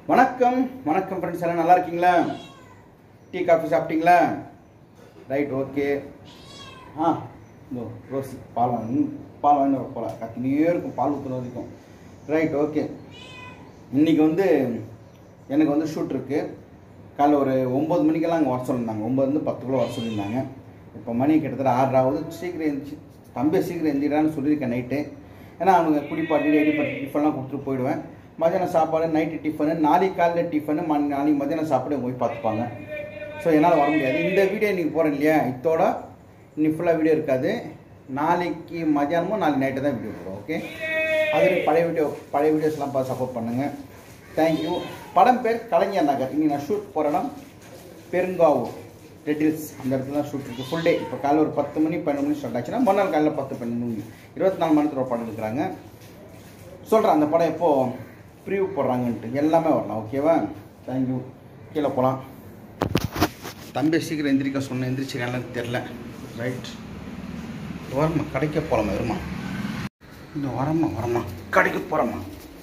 வணக்கம் வணக்கம் ஃப்ரெண்ட்ஸ் எல்லாம் நல்லா இருக்கீங்களா டீ காஃபி சாப்பிட்டீங்களா ரைட் ஓகே ஆ இதோ ரோசி பால் வாங்கி பால் வாங்கி வர போகலாம் கத்தினே இருக்கும் பால் ஊற்றுன வரைக்கும் ரைட் ஓகே இன்றைக்கி வந்து எனக்கு வந்து ஷூட் இருக்குது காலைல ஒரு ஒம்பது மணிக்கெல்லாம் அங்கே வர சொல்லியிருந்தாங்க ஒம்பதுலேருந்து பத்துக்குள்ளே வர சொல்லியிருந்தாங்க இப்போ மணி கிட்டத்தட்ட ஆறரை ஆகுது சீக்கிரம் எழுந்துச்சு தம்பி சீக்கிரம் எழுந்திடான்னு சொல்லியிருக்கேன் நைட்டு ஏன்னா அவங்க குடிப்பாட்டி ரெடி பண்ணி டிஃபன்லாம் கொடுத்துட்டு போயிடுவேன் மதியானம் சாப்பாடு நைட்டு டிஃபனு நாளைக்கு காலையில் டிஃபனு ம நாளைக்கு மதியானம் சாப்பாடு போய் பார்த்துப்பாங்க ஸோ என்னால் வர முடியாது இந்த வீடியோ இன்றைக்கி போகிறேன் இல்லையா இதோட இன்னைக்கு ஃபுல்லாக வீடியோ இருக்காது நாளைக்கு மதியானமும் நாளைக்கு நைட்டு தான் வீடியோ போடுவோம் ஓகே அது பழைய வீடியோ பழைய வீடியோஸ்லாம் பார்த்து சப்போர்ட் பண்ணுங்கள் தேங்க்யூ படம் பேர் கலைஞர் நகர் இன்னைக்கு நான் ஷூட் போகிற இடம் பெருங்காவூர் ரெட்டில்ஸ் அந்த இடத்துல தான் ஷூட் இருக்குது ஃபுல் டே இப்போ காலைல ஒரு பத்து மணி பன்னெண்டு மணி ஸ்டார்ட் ஆச்சுன்னா மறுநாள் காலையில் பத்து பன்னெண்டு மணி இருபத்தி நாலு மணி நேரத்தில் ஒரு படம் எடுக்கிறாங்க சொல்கிறேன் அந்த படம் எப்போ ப்ரிவ்யூ போடுறாங்கன்ட்டு எல்லாமே வரலாம் ஓகேவா தேங்க்யூ கீழே போகலாம் தம்பி சீக்கிரம் எந்திரிக்க சொன்னேன் எந்திரிச்சிருக்கான்னு தெரில ரைட் வரமா கடைக்க போகலாமா வருமா இந்த வரமா வரமா கடைக்கு போகிறோமா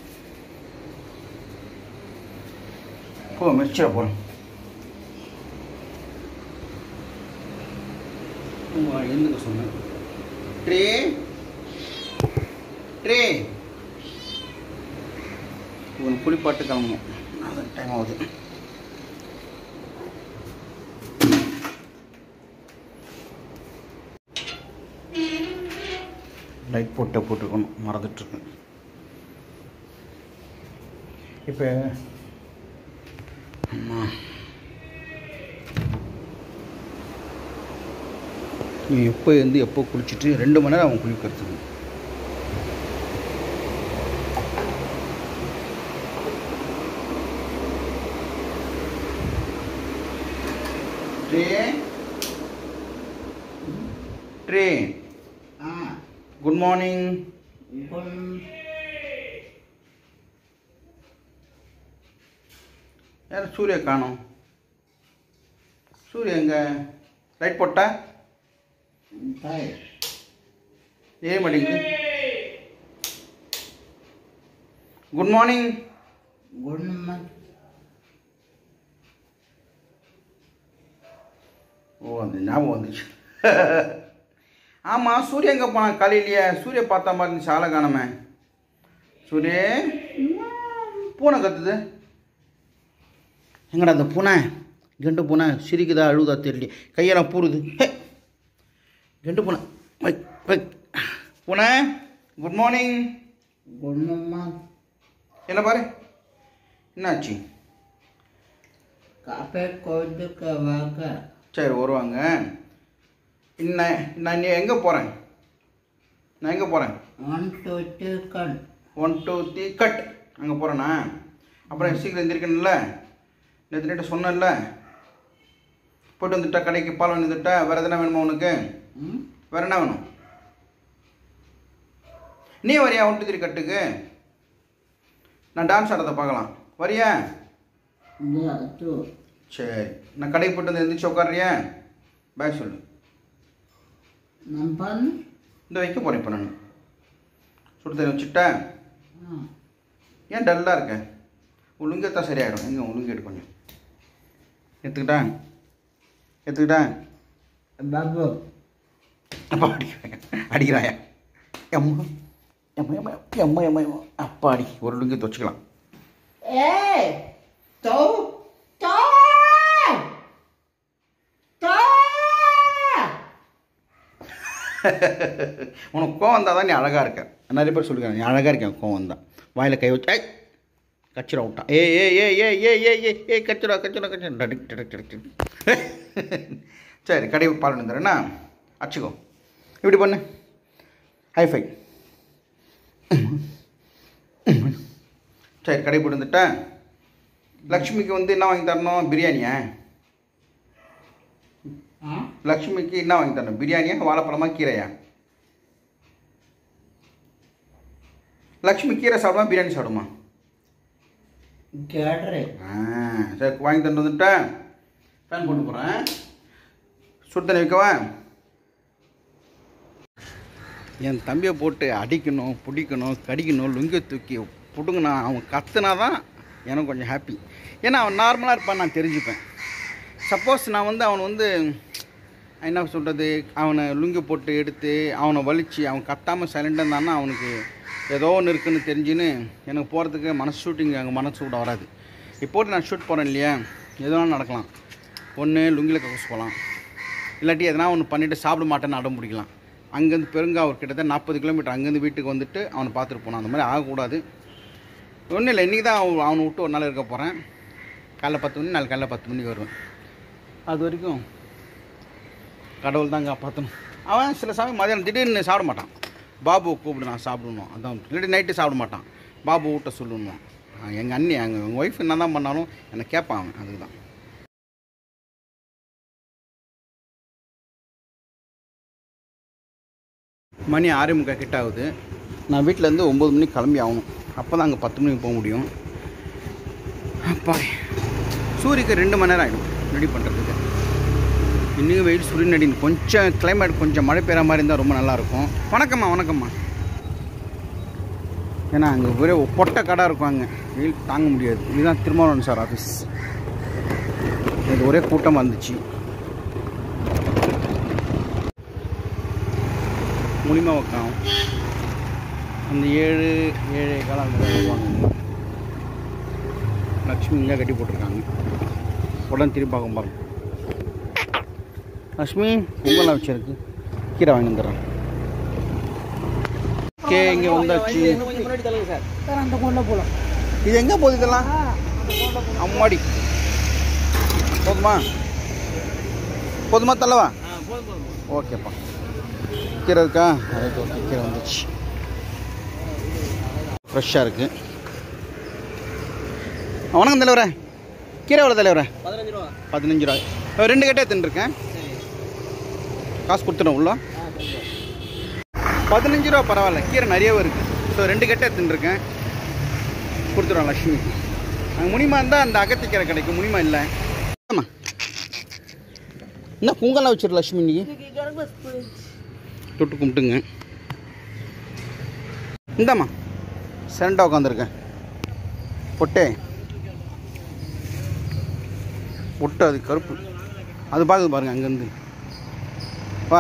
போ மிர்ச்சியில் போகிறேன் எழுந்துக்க சொன்னேன் ட்ரே ட்ரே இவன் குளிப்பாட்டு கிளம்பணும் அதான் டைம் ஆகுது லைட் போட்டு போட்டுருக்கணும் மறந்துட்டுருக்கேன் இப்போ அம்மா நீ எப்போ வந்து எப்போ குளிச்சுட்டு ரெண்டு மணி நேரம் அவன் குளிக்கிறதுக்கு ட்ரே ட்ரே குட் மார்னிங் யார் சூர்யா காணோம் சூர்யா எங்க லைட் போட்டா ஏன் மாட்டேங்குது குட் மார்னிங் ஓ அந்த ஞாபகம் வந்துச்சு ஆமாம் சூர்யா எங்கே போனான் காலையிலேயே சூர்யா பார்த்த மாதிரி இருந்துச்சு ஆளை காணாம சூரிய பூனை கத்துது எங்கடா அந்த பூனை கெண்டு பூனை சிரிக்குதா அழுதா தெரியல கையெல்லாம் பூருது ஹே கெண்டு பூனை வை வை பூனை குட் மார்னிங் என்ன பாரு என்னாச்சு காப்பே கொண்டுக்க வாங்க சரி வருவாங்க இன்ன நான் நீ எங்கே போகிறேன் நான் எங்கே போகிறேன் ஒன் டூ த்ரீ கண் ஒன் டூ த்ரீ கட் அங்கே போகிறேண்ணா அப்புறம் சீக்கிரம் எந்திரிக்கணும்ல நேற்று நைட்டு சொன்னேன்ல போயிட்டு வந்துட்டா கடைக்கு பால் வாங்கி வந்துட்டா வேறு எதனா வேணுமா உனக்கு ம் வேறு என்ன வேணும் நீ வரியா ஒன் டூ த்ரீ கட்டுக்கு நான் டான்ஸ் ஆடுறதை பார்க்கலாம் வரியா இந்த டூ சரி நான் கடைக்கு போயிட்டு வந்து எந்திரிச்சு உட்காடுறியா பாய் சொல்லு நம்பன் இந்த வைக்க போகிறேன் இப்போ நான் சுடு தண்ணி வச்சுட்டேன் ஏன் டல்லாக இருக்க ஒழுங்கே தான் சரியாயிடும் எங்கே ஒழுங்கு எடு கொஞ்சம் எடுத்துக்கிட்டா எடுத்துக்கிட்டா பாபு அப்பா அடிக்கிறாங்க அடிக்கிறாயா எம்மா எம்மா எம்மா எம்மா எம்மா எம்மா அப்பா அடி ஒரு லுங்கி துவச்சிக்கலாம் ஏய் தோ தோ தோ உனக்கு கோவம் வந்தால் தான் நீ அழகாக இருக்க நிறைய பேர் சொல்லிக்கிறாங்க நீ அழகாக இருக்கேன் கோவம் வந்தா வாயில் கை வச்சு ஐ கச்சிரா விட்டான் ஏ ஏ ஏ ஏ ஏ ஏ ஏ ஏ கச்சிரா கச்சிரா கச்சிரா டடிக் டடிக் டடிக் டடிக். சரி கடை பால் வந்துடுறேண்ணா அச்சுக்கோ இப்படி பண்ணு ஹைஃபை சரி கடை போட்டு வந்துட்டேன் லக்ஷ்மிக்கு வந்து என்ன வாங்கி தரணும் பிரியாணியா ஆ லக்ஷ்மிக்கு என்ன வாங்கி தரணும் பிரியாணியா வாழைப்பழமா கீரையா லக்ஷ்மி கீரை சாப்பிடுமா பிரியாணி சாப்பிடுமா கேட்றேன் ஆ சரி வாங்கி தந்து வந்துட்டேன் ஃபேன் போட்டு போகிறேன் சுடு தண்ணி வைக்கவா என் தம்பியை போட்டு அடிக்கணும் பிடிக்கணும் கடிக்கணும் லுங்கி தூக்கி பிடுங்கணும் அவன் கத்துனா தான் எனக்கு கொஞ்சம் ஹாப்பி ஏன்னா அவன் நார்மலாக இருப்பான் நான் தெரிஞ்சுப்பேன் சப்போஸ் நான் வந்து அவன் வந்து என்ன சொல்கிறது அவனை லுங்கி போட்டு எடுத்து அவனை வலிச்சு அவன் கத்தாமல் சைலண்டாக இருந்தான்னா அவனுக்கு ஏதோ ஒன்று இருக்குன்னு தெரிஞ்சுன்னு எனக்கு போகிறதுக்கு மனசு ஷூட்டிங் அங்கே மனசு கூட வராது இப்போட்டு நான் ஷூட் போகிறேன் இல்லையா எது வேணாலும் நடக்கலாம் ஒன்று லுங்கியில் கக்கூஸ் போகலாம் இல்லாட்டி எதனா ஒன்று பண்ணிவிட்டு சாப்பிட மாட்டேன்னு அடம் பிடிக்கலாம் அங்கேருந்து பெருங்காவூர் கிட்டத்தட்ட நாற்பது கிலோமீட்டர் அங்கேருந்து வீட்டுக்கு வந்துட்டு அவனை பார்த்துட்டு போனான் அந்த மாதிரி ஆகக்கூடாது ஒன்றும் இல்லை இன்றைக்கி தான் அவன் அவனை விட்டு ஒரு நாள் இருக்க போகிறேன் காலைல பத்து மணி நாளைக்கு காலைல பத்து மணிக்கு வருவேன் அது வரைக்கும் கடவுள் தான் காப்பாற்றணும் அவன் சில சமயம் மதியானம் திடீர்னு சாப்பிட மாட்டான் பாபுவை கூப்பிடு நான் சாப்பிடணும் அதான் இல்லாட்டி நைட்டு சாப்பிட மாட்டான் பாபு ஊட்ட சொல்லணும் எங்கள் அண்ணி எங்கள் எங்கள் ஒய்ஃப் என்ன தான் பண்ணாலும் என்னை கேட்பான் அவன் அதுக்கு தான் மணி ஆறு முக்கால் கிட்ட ஆகுது நான் வீட்டிலேருந்து ஒம்பது மணிக்கு கிளம்பி ஆகணும் அப்போ தான் அங்கே பத்து மணிக்கு போக முடியும் அப்பா சூரியக்கு ரெண்டு மணி நேரம் ஆகிடும் ரெடி பண்ணுறதுக்கு இன்னும் வெயில் சூரியன் அடி கொஞ்சம் கிளைமேட் கொஞ்சம் மழை பெய்கிற மாதிரி இருந்தால் ரொம்ப நல்லாயிருக்கும் வணக்கம்மா வணக்கம்மா ஏன்னா அங்கே ஒரே பொட்டை கடை இருக்கும் அங்கே வெயில் தாங்க முடியாது இதுதான் திருமாவளவன் சார் ஆஃபீஸ் இது ஒரே கூட்டமாக இருந்துச்சு முனிமா வைக்கலாம் அந்த ஏழு ஏழு காலம் அந்த மாதிரி வருவாங்க லக்ஷ்மி இங்கே கட்டி போட்டிருக்காங்க உடனே திரும்பி பார்க்க பாருங்க லக்ஷ்மி பொங்கலாம் வச்சிருக்கு கீரை வாங்கி வந்துடுறேன் ஓகே இங்கே வந்தாச்சு சார் அந்த கொண்ட போகலாம் இது எங்கே போகுது இதெல்லாம் அம்மாடி போதுமா போதுமா தள்ளவா ஓகேப்பா கீரை இருக்கா ரைட் ஓகே கீரை வந்துச்சு ஃப்ரெஷ்ஷாக இருக்குது வணக்கம் தலைவரே கீரை எவ்வளோ தலைவரே பதினஞ்சு ரூபா பதினஞ்சு ரூபா அஹ் ரெண்டு கட்டே தின்னுருக்கேன் காசு கொடுத்துடும் உள்ள பதினஞ்சு ரூபா பரவாயில்ல கீரை நிறையவே இருக்குது ஸோ ரெண்டு கட்டே தின்னுருக்கேன் கொடுத்துருவோம் லக்ஷ்மி அங்கே முனிமா இருந்தால் அந்த அகத்திக்கீரை கிடைக்கும் முனிமா இல்லை ஆமா என்ன பொங்கலாம் வச்சிரு லக்ஷ்மி இன்னைக்கு தொட்டு கும்பிட்டுங்க இந்தாம்மா செரண்டா உட்காந்துருக்கேன் பொட்டே பொட்டு அது கருப்பு அது பார்க்குது பாருங்க அங்கேருந்து வா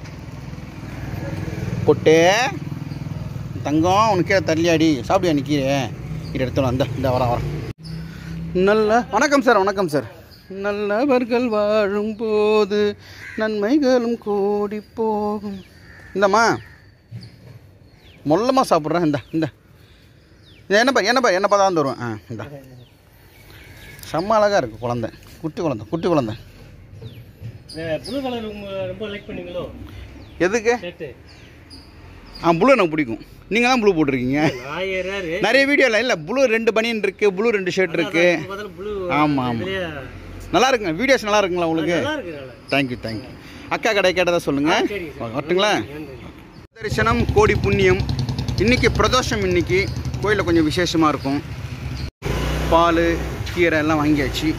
பொட்டே தங்கம் உனக்கு கீழே தள்ளியாடி சாப்பிடியா நீ கீரை கீரை எடுத்துடும் அந்த இந்த வர வர நல்ல வணக்கம் சார் வணக்கம் சார் நல்லவர்கள் வாழும் போது நன்மைகளும் கூடி போகும் இந்தம்மா மொல்லமாக சாப்பிட்றேன் இந்த இந்த இது என்னப்பா என்னப்பா என்னப்பா தான் தருவேன் ஆ இந்த செம்ம அழகாக இருக்குது குழந்தை குட்டி குழந்தை குட்டி குழந்தை ப்ளூ கலர் ரொம்ப லைக் பண்ணீங்களோ எதுக்கு ஷர்ட்டு ஆ ப்ளூ எனக்கு பிடிக்கும் நீங்கள் தான் ப்ளூ போட்டிருக்கீங்க நான் ஏறாரு நிறைய வீடியோவில் இல்லை ப்ளூ ரெண்டு பனியன் இருக்குது ப்ளூ ரெண்டு ஷர்ட் இருக்குது ப்ளூ ஆமாம் ஆமாம் நல்லா இருக்குங்க வீடியோஸ் நல்லா இருக்குங்களா உங்களுக்கு நல்லா இருக்கு நல்லா தேங்க்யூ தேங்க்யூ அக்கா கடை கேட்டதா சொல்லுங்கள் சரிங்க சார். வரட்டுங்களா தரிசனம் கோடி புண்ணியம் இன்னைக்கு பிரதோஷம் இன்னைக்கு கோயிலில் கொஞ்சம் விசேஷமாக இருக்கும் பால் கீரை எல்லாம் வாங்கியாச்சு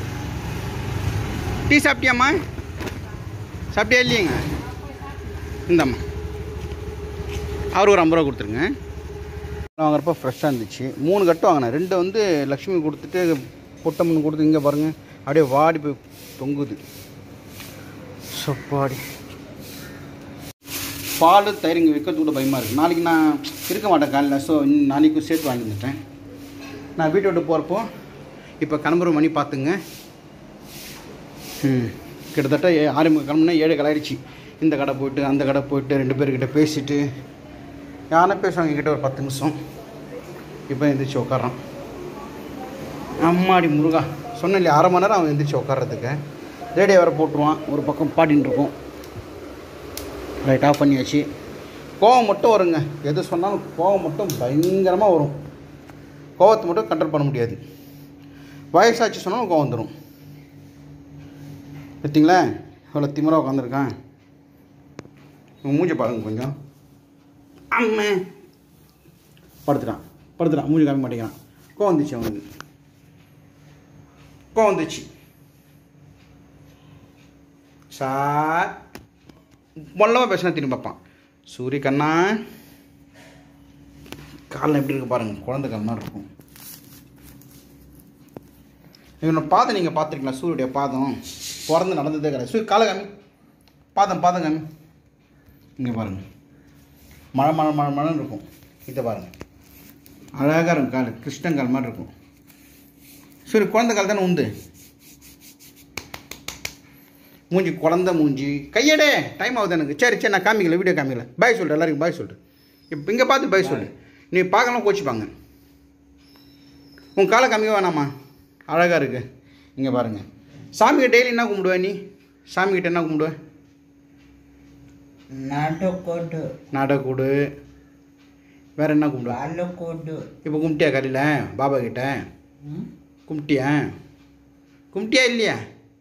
டீ சாப்பிட்டியாம்மா சாப்பிட்டியா இல்லையங்க இந்தாம்மா அவர் ஒரு ஐம்பது ரூபா கொடுத்துருங்க வாங்குறப்ப ஃப்ரெஷ்ஷாக இருந்துச்சு மூணு கட்டு வாங்கினேன் ரெண்டு வந்து லக்ஷ்மி கொடுத்துட்டு பொட்டம்மன் கொடுத்து இங்கே பாருங்கள் அப்படியே வாடி போய் தொங்குது சப்பாடி பால் தயிர் இங்கே விற்கிறது கூட பயமாக இருக்குது நாளைக்கு நான் இருக்க மாட்டேன் காலையில் ஸோ நாளைக்கும் சேர்த்து வாங்கி வந்துட்டேன் நான் வீட்டை விட்டு போகிறப்போ இப்போ கிளம்புற மணி பார்த்துங்க ம் கிட்டத்தட்ட ஏ- ஆறு மணி கிளம்புனா ஏழு கலாயிடுச்சு இந்த கடை போயிட்டு அந்த கடை போயிட்டு ரெண்டு பேர்கிட்ட பேசிட்டு யாரா பேசுவாங்க என்கிட்ட ஒரு பத்து நிமிஷம் இப்போ எந்திரிச்சு உட்காரான் அம்மாடி முருகா சொன்னேன் இல்லையா அரை மணி நேரம் அவன் எந்திரிச்சு உட்கார்றதுக்கு ரேடியோ வேறு போட்டுருவான் ஒரு பக்கம் பாடின்னு இருக்கும் ரைட் ஆஃப் பண்ணியாச்சு கோவம் மட்டும் வருங்க எது சொன்னாலும் கோவம் மட்டும் பயங்கரமாக வரும் கோவத்தை மட்டும் கண்ட்ரோல் பண்ண முடியாது வயசாச்சு சொன்னாலும் கோவம் வந்துடும் பார்த்தீங்களா இவ்வளோ திமிரா உட்காந்துருக்கான் உன் மூஞ்சி பாருங்க கொஞ்சம் அம்மே படுத்துட்டான் படுத்துட்டான் மூஞ்சி காமி மாட்டேங்கிறான் கோவம் வந்துச்சு அவனுக்கு கோவம் வந்துச்சு சார் மொல்லமாக பேசினா திரும்பி பார்ப்பான் சூரிய கண்ணா காலில் எப்படி இருக்கு பாருங்க குழந்தை கால் மாதிரி இருக்கும் இவனை பாதம் நீங்கள் பார்த்துருக்கீங்களா சூரியனுடைய பாதம் பிறந்து நடந்ததே கிடையாது சூரிய காலை காமி பாதம் பாதம் காமி இங்கே பாருங்கள் மழை மழை மழை மழைன்னு இருக்கும் இதை பாருங்கள் அழகாக இருக்கும் கால் கிருஷ்ணங்கால் மாதிரி இருக்கும் சரி குழந்தை கால் தானே உண்டு மூஞ்சி குழந்த மூஞ்சி கையடே டைம் ஆகுது எனக்கு சரி சரி நான் காமிக்கல வீடியோ காமிக்கல பாய் சொல்லிட்டு எல்லாருக்கும் பாய் சொல்லிட்டு இப்போ இங்கே பார்த்து பாய் சொல்லு நீ பார்க்கலாம் கோச்சிப்பாங்க உன் காலை காமிக்க வேணாமா அழகாக இருக்கு இங்கே பாருங்கள் சாமிக்கு டெய்லி என்ன கும்பிடுவ நீ சாமிக்கிட்ட என்ன கும்பிடுவ நாட்டுக்கோட்டு நாடக்கூடு வேற என்ன கும்பிடுவ பாலக்கோட்டு இப்போ கும்பிட்டியா காலையில் பாபா கிட்ட கும்பிட்டியா கும்பிட்டியா இல்லையா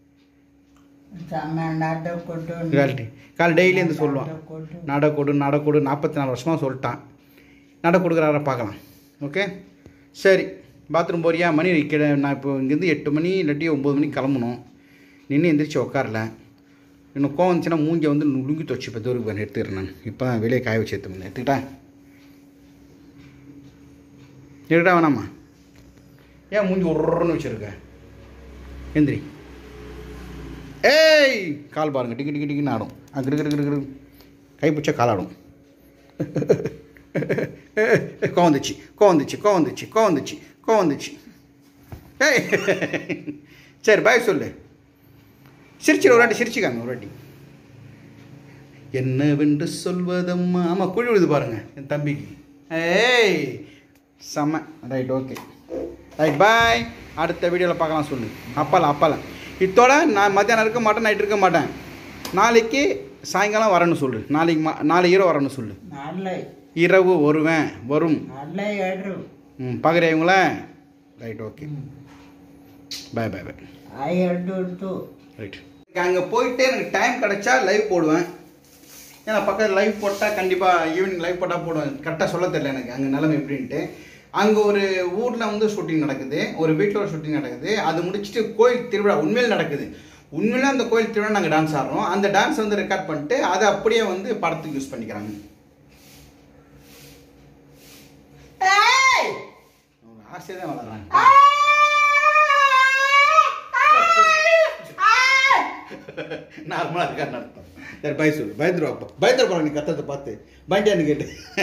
சம நாட்டுக்கோட்டு காலை காலை டெய்லி வந்து சொல்லுவான் நாட்டுக்கோட்டு நடக்கூடு நடக்கூடு நாற்பத்தி நாலு வருஷமாக சொல்லிட்டான் நட கொடுக்குறார பார்க்கலாம் ஓகே சரி பாத்ரூம் போறியா மணி கிட நான் இப்போ இங்கேருந்து எட்டு மணி இல்லாட்டி ஒம்பது மணிக்கு கிளம்பணும் நின்று எந்திரிச்சு உட்காரல இன்னும் கோவம் வந்துச்சுன்னா மூஞ்சை வந்து நுழுங்கி தொச்சு இப்போ தூருக்கு பண்ணி எடுத்துக்கிறேன் நான் இப்போ தான் வெளியே காய வச்சு எடுத்து எடுத்துக்கிட்டா எடுக்கட்டா வேணாமா ஏன் மூஞ்சி உருன்னு வச்சுருக்க எந்திரி ஏய் கால் பாருங்க டிக்கி டிக்கி டிக்கின்னு ஆடும் அங்கிட்டு கிடு கிடு கிடு கை பிடிச்சா கால் ஆடும் கோவந்துச்சு கோவந்துச்சு கோவந்துச்சு கோவந்துச்சு கோவந்துச்சு ஏய் சரி பாய் சொல்லு சிரிச்சிரு ஒரு வாட்டி சிரிச்சுக்காங்க ஒரு வாட்டி என்னவென்று சொல்வதம்மா ஆமாம் குழி விழுது பாருங்க என் தம்பிக்கு ஏய் செம்ம ரைட் ஓகே ரைட் பாய் அடுத்த வீடியோவில் பார்க்கலாம் சொல்லு அப்பால அப்பால இத்தோட நான் மத்தியானம் இருக்க மாட்டேன் நைட் இருக்க மாட்டேன் நாளைக்கு சாயங்காலம் வரணும் சொல்லு நாளைக்கு மா நாளை இரவு வரணும் சொல்லு நாளை இரவு வருவேன் வரும் நாளை ஏழு ம் பார்க்குறியா இவங்கள right okay bye bye bye ஐடு ரைட் அங்கே போயிட்டு எனக்கு டைம் கிடைச்சா லைவ் போடுவேன் ஏன்னா பக்கத்தில் லைவ் போட்டால் கண்டிப்பாக ஈவினிங் லைவ் போட்டால் போடுவேன் கரெக்டாக சொல்ல தெரியல எனக்கு அங்கே நிலைமை எப்படின்ட்டு அங்கே ஒரு ஊரில் வந்து ஷூட்டிங் நடக்குது ஒரு வீட்டில் ஒரு ஷூட்டிங் நடக்குது அது முடிச்சுட்டு கோயில் திருவிழா உண்மையில் நடக்குது உண்மையிலே அந்த கோயில் திருவிழா நாங்கள் டான்ஸ் ஆடுறோம் அந்த டான்ஸ் வந்து ரெக்கார்ட் பண்ணிட்டு அதை அப்படியே வந்து படத்துக்கு யூஸ் பண்ணிக்கிறாங்க ஆசையாக தான் வளர்றாங்க நார்மலாக இருக்கான்னு அர்த்தம் சரி பை சொல்லு பயந்துருவாப்பா பயந்துட போகிறாங்க நீ கத்தத்தை பார்த்து பயண்டியான்னு கேட்டு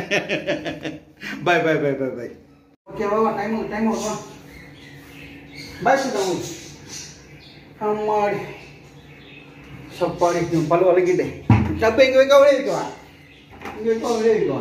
bye bye bye bye bye okay வா டைம் டைம் வா பாய் சொல்லுங்க அம்மாடி சப்பாடி இவன் பல்லு வளர்க்கிட்டேன் சப்ப இங்கே வைக்க வெளியே இருக்குவா இங்கே வைக்க வெளியே இருக்குவா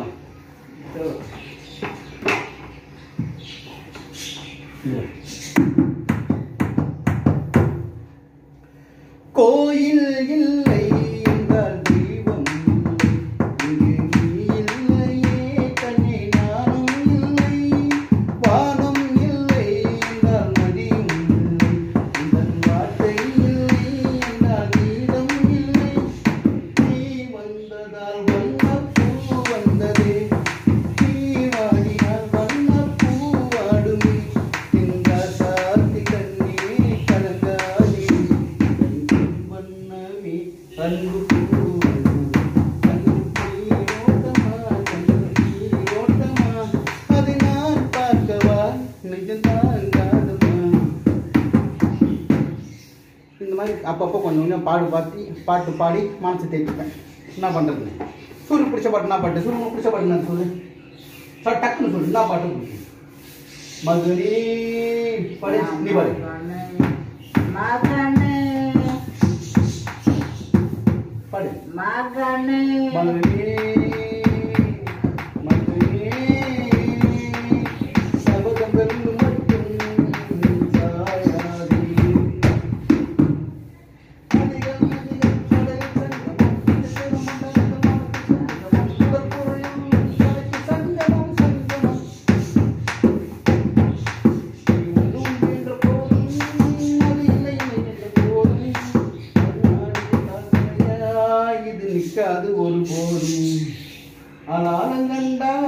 கோயில் இல்லை என்றால் தெய்வம் இல்லை இங்கு நீ இல்லையே கண்ணே நானும் இல்லை வானம் இல்லை என்றால் நதியும் இல்லை இதன் வார்த்தை இல்லை என்றால் நீளம் இல்லை நீ வந்ததால் வண்ணப்பூ வந்ததே நீ வாடினால் வண்ணப்பூ வாடுமே என்றால் சாத்தி கண்ணே கலங்காதே வண்ணமே அன்பு அதை நான் பார்க்கவா நிஜம்தான் காணுமா இந்த மாதிரி அப்பப்போ கொஞ்சம் கொஞ்சம் பாடு பாத்தி பாட்டு பாடி மனசை தேய்ச்சிப்பேன் என்ன பண்ணுறது சூரிய பிடிச்ச பாட்டு என்ன பாட்டு சூரிய பிடிச்ச பாட்டு என்ன சொல்லு சார் டக்குன்னு சொல்லு என்ன பாட்டு பிடிக்கும் மதுரி பாடு நீ பாடு மகனே பாடு மகனே மதுரி மதுரி சபதங்கள் மட்டும் சாயாதே அதிகம் அதிகம் கடல் சங்கமம் சங்கமம் சுடற்பொருளும் சாய்க்கு சங்கமம் சங்கமம் ஒன்றும் என்ற போதும் அது இல்லை என்ற போதும் இது நிற்காது ஒரு போதும் ஆனாலங்கண்டா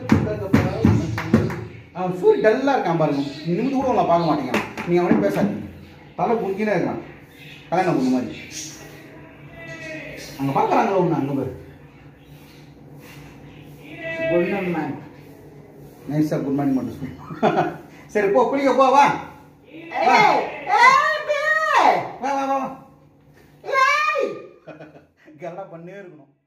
அவன் சூரிய டல்லாக இருக்கான் பாருங்க நிமிந்து கூட உங்களை பார்க்க மாட்டேங்கிறான் நீங்கள் அவனே பேசாதீங்க தலை குறுக்கினே இருக்கான் கல்யாணம் பொண்ணு மாதிரி அங்கே பார்க்குறாங்களோ ஒன்று அங்கே பேர் குணமன் நைஸாக குட் மார்னிங் மட்டும் சொல்லு சரி போ குளிக்க போ வா வா. ஏய், ஏய், கல்லா பண்ணே இருக்கணும்